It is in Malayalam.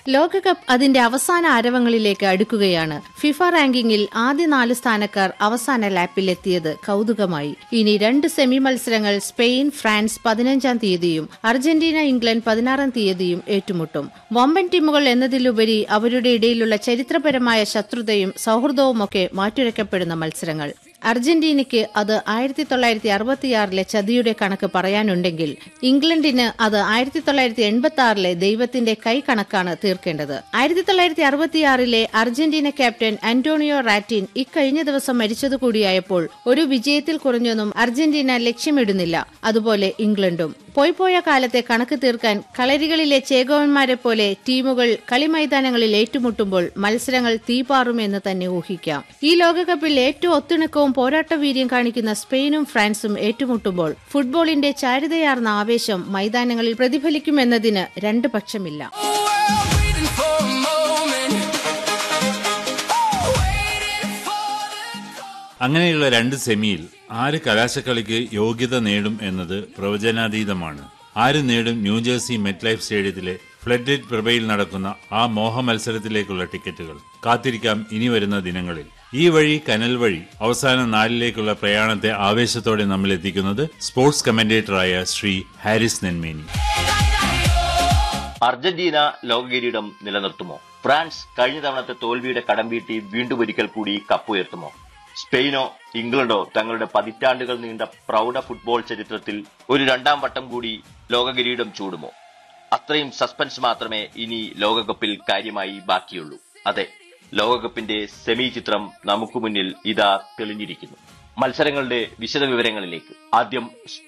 ലോകകപ്പ് അതിന്റെ അവസാന ആരവങ്ങളിലേക്ക് അടുക്കുകയാണ് ഫിഫ റാങ്കിങ്ങിൽ ആദ്യ നാല് സ്ഥാനക്കാർ അവസാന ലാപ്പിലെത്തിയത് കൗതുകമായി ഇനി രണ്ട് സെമി മത്സരങ്ങൾ സ്പെയിൻ ഫ്രാൻസ് പതിനഞ്ചാം തീയതിയും അർജന്റീന ഇംഗ്ലണ്ട് പതിനാറാം തീയതിയും ഏറ്റുമുട്ടും വമ്പൻ ടീമുകൾ എന്നതിലുപരി അവരുടെ ഇടയിലുള്ള ചരിത്രപരമായ ശത്രുതയും സൗഹൃദവുമൊക്കെ മാറ്റുരയ്ക്കപ്പെടുന്ന മത്സരങ്ങൾ അർജന്റീനയ്ക്ക് അത് ആയിരത്തി തൊള്ളായിരത്തി അറുപത്തിയാറിലെ ചതിയുടെ കണക്ക് പറയാനുണ്ടെങ്കിൽ ഇംഗ്ലണ്ടിന് അത് ആയിരത്തി തൊള്ളായിരത്തി എൺപത്തി ആറിലെ ദൈവത്തിന്റെ കൈ കണക്കാണ് തീർക്കേണ്ടത് ആയിരത്തി തൊള്ളായിരത്തി അറുപത്തിയാറിലെ അർജന്റീന ക്യാപ്റ്റൻ അന്റോണിയോ റാറ്റിൻ ഇക്കഴിഞ്ഞ ദിവസം മരിച്ചതുകൂടിയായപ്പോൾ ഒരു വിജയത്തിൽ കുറഞ്ഞൊന്നും അർജന്റീന ലക്ഷ്യമിടുന്നില്ല അതുപോലെ ഇംഗ്ലണ്ടും പോയ്പോയ കാലത്തെ കണക്ക് തീർക്കാൻ കളരികളിലെ ചേകോവന്മാരെ പോലെ ടീമുകൾ കളിമൈതാനങ്ങളിൽ ഏറ്റുമുട്ടുമ്പോൾ മത്സരങ്ങൾ തീപാറുമെന്ന് തന്നെ ഊഹിക്കാം ഈ ലോകകപ്പിൽ ഏറ്റവും ഒത്തിണക്കവും പോരാട്ടവീര്യം കാണിക്കുന്ന സ്പെയിനും ഫ്രാൻസും ഏറ്റുമുട്ടുമ്പോൾ ഫുട്ബോളിന്റെ ചാരുതയാർന്ന ആവേശം മൈതാനങ്ങളിൽ പ്രതിഫലിക്കുമെന്നതിന് രണ്ട് പക്ഷമില്ല waiting for a moment. Waiting for the അങ്ങനെയുള്ള രണ്ട് സെമിയിൽ ആര് കലാശക്കളിക്ക് യോഗ്യത നേടും എന്നത് പ്രവചനാതീതമാണ് ആര് നേടും ന്യൂജേഴ്സി മെറ്റ്ലൈഫ് സ്റ്റേഡിയത്തിലെ ഫ്ലഡ് ലൈറ്റ് പ്രഭയിൽ നടക്കുന്ന ആ മോഹ മത്സരത്തിലേക്കുള്ള ടിക്കറ്റുകൾ കാത്തിരിക്കാം ഇനി വരുന്ന ദിനങ്ങളിൽ ഈ വഴി കനൽ വഴി അവസാന നാലിലേക്കുള്ള പ്രയാണത്തെ ആവേശത്തോടെ നമ്മൾ എത്തിക്കുന്നത് സ്പോർട്സ് കമന്റേറ്ററായ ശ്രീ ഹാരിസ് നെന്മേനി അർജന്റീന ലോകകിരീടം നിലനിർത്തുമോ ഫ്രാൻസ് കഴിഞ്ഞ തവണത്തെ തോൽവിയുടെ കടം വീട്ടി വീണ്ടും ഒരിക്കൽ കൂടി കപ്പുയർത്തുമോ സ്പെയിനോ ഇംഗ്ലണ്ടോ തങ്ങളുടെ പതിറ്റാണ്ടുകൾ നീണ്ട പ്രൗഢ ഫുട്ബോൾ ചരിത്രത്തിൽ ഒരു രണ്ടാം വട്ടം കൂടി ലോകകിരീടം ചൂടുമോ അത്രയും സസ്പെൻസ് മാത്രമേ ഇനി ലോകകപ്പിൽ കാര്യമായി ബാക്കിയുള്ളൂ അതെ ലോകകപ്പിന്റെ സെമി ചിത്രം നമുക്ക് മുന്നിൽ ഇതാ തെളിഞ്ഞിരിക്കുന്നു മത്സരങ്ങളുടെ വിശദവിവരങ്ങളിലേക്ക് ആദ്യം